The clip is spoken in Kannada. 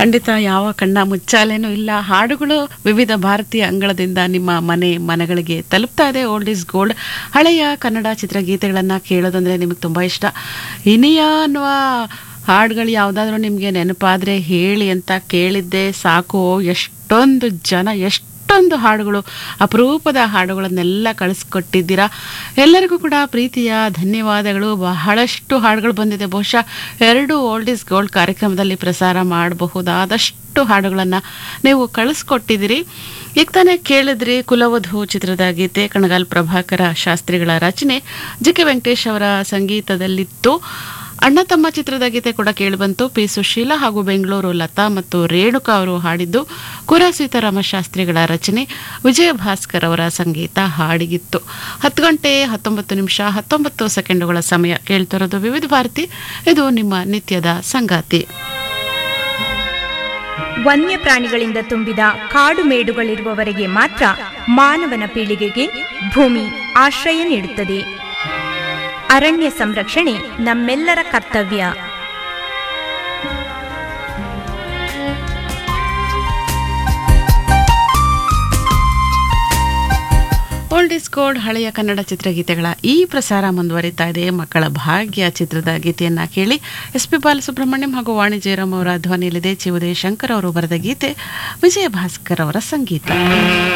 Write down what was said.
ಖಂಡಿತ ಯಾವ ಕಣ್ಣ ಮುಚ್ಚಾಲೇನೂ ಇಲ್ಲ ಹಾಡುಗಳು ವಿವಿಧ ಭಾರತೀಯ ಅಂಗಳದಿಂದ ನಿಮ್ಮ ಮನೆ ಮನೆಗಳಿಗೆ ತಲುಪ್ತಾ ಇದೆ ಓಲ್ಡ್ ಇಸ್ ಗೋಲ್ಡ್ ಹಳೆಯ ಕನ್ನಡ ಚಿತ್ರಗೀತೆಗಳನ್ನು ಕೇಳೋದಂದ್ರೆ ನಿಮಗೆ ತುಂಬ ಇಷ್ಟ ಇನಿಯ ಅನ್ನುವ ಹಾಡುಗಳು ಯಾವುದಾದ್ರೂ ನಿಮಗೆ ನೆನಪಾದರೆ ಹೇಳಿ ಅಂತ ಕೇಳಿದ್ದೆ ಸಾಕು ಎಷ್ಟೊಂದು ಜನ ಎಷ್ಟೊಂದು ಹಾಡುಗಳು ಅಪರೂಪದ ಹಾಡುಗಳನ್ನೆಲ್ಲ ಕಳಿಸ್ಕೊಟ್ಟಿದ್ದೀರಾ ಎಲ್ಲರಿಗೂ ಕೂಡ ಪ್ರೀತಿಯ ಧನ್ಯವಾದಗಳು ಬಹಳಷ್ಟು ಹಾಡುಗಳು ಬಂದಿದೆ ಬಹುಶಃ ಎರಡು ಓಲ್ಡ್ ಇಸ್ ಗೋಲ್ಡ್ ಕಾರ್ಯಕ್ರಮದಲ್ಲಿ ಪ್ರಸಾರ ಮಾಡಬಹುದಾದಷ್ಟು ಹಾಡುಗಳನ್ನು ನೀವು ಕಳಿಸ್ಕೊಟ್ಟಿದ್ದೀರಿ ಈಗ ತಾನೇ ಕೇಳಿದ್ರಿ ಕುಲವಧು ಚಿತ್ರದ ಗೀತೆ ಕಣಗಾಲ್ ಪ್ರಭಾಕರ ಶಾಸ್ತ್ರಿಗಳ ರಚನೆ ಜಿ ಕೆ ವೆಂಕಟೇಶ್ ಅವರ ಸಂಗೀತದಲ್ಲಿತ್ತು ಅಣ್ಣ ತಮ್ಮ ಚಿತ್ರದ ಗೀತೆ ಕೂಡ ಕೇಳಿಬಂತು ಪಿ ಸುಶೀಲಾ ಹಾಗೂ ಬೆಂಗಳೂರು ಲತಾ ಮತ್ತು ರೇಣುಕಾ ಅವರು ಹಾಡಿದ್ದು ಕುರ ಸೀತಾರಾಮ ಶಾಸ್ತ್ರಿಗಳ ರಚನೆ ವಿಜಯ ಭಾಸ್ಕರ್ ಅವರ ಸಂಗೀತ ಹಾಡಿಗಿತ್ತು ಹತ್ತು ಗಂಟೆ ಹತ್ತೊಂಬತ್ತು ನಿಮಿಷ ಹತ್ತೊಂಬತ್ತು ಸೆಕೆಂಡುಗಳ ಸಮಯ ಕೇಳ್ತಿರೋದು ವಿವಿಧ ಭಾರತಿ ಇದು ನಿಮ್ಮ ನಿತ್ಯದ ಸಂಗಾತಿ ವನ್ಯ ಪ್ರಾಣಿಗಳಿಂದ ತುಂಬಿದ ಕಾಡು ಮೇಡುಗಳಿರುವವರೆಗೆ ಮಾತ್ರ ಮಾನವನ ಪೀಳಿಗೆಗೆ ಭೂಮಿ ಆಶ್ರಯ ನೀಡುತ್ತದೆ ಅರಣ್ಯ ಸಂರಕ್ಷಣೆ ನಮ್ಮೆಲ್ಲರ ಕರ್ತವ್ಯ ಓಲ್ಡ್ ಇಸ್ ಗೋಲ್ಡ್ ಹಳೆಯ ಕನ್ನಡ ಚಿತ್ರಗೀತೆಗಳ ಈ ಪ್ರಸಾರ ಮುಂದುವರಿತಾ ಇದೆ ಮಕ್ಕಳ ಭಾಗ್ಯ ಚಿತ್ರದ ಗೀತೆಯನ್ನ ಕೇಳಿ ಎಸ್ ಪಿ ಬಾಲಸುಬ್ರಹ್ಮಣ್ಯಂ ಹಾಗೂ ವಾಣಿ ಜಯರಾಮ್ ಅವರ ಧ್ವನಿಯಲ್ಲಿದೆ ಚಿ ಉದಯ ಶಂಕರ್ ಅವರು ಬರೆದ ಗೀತೆ ವಿಜಯ ಭಾಸ್ಕರ್ ಅವರ ಸಂಗೀತ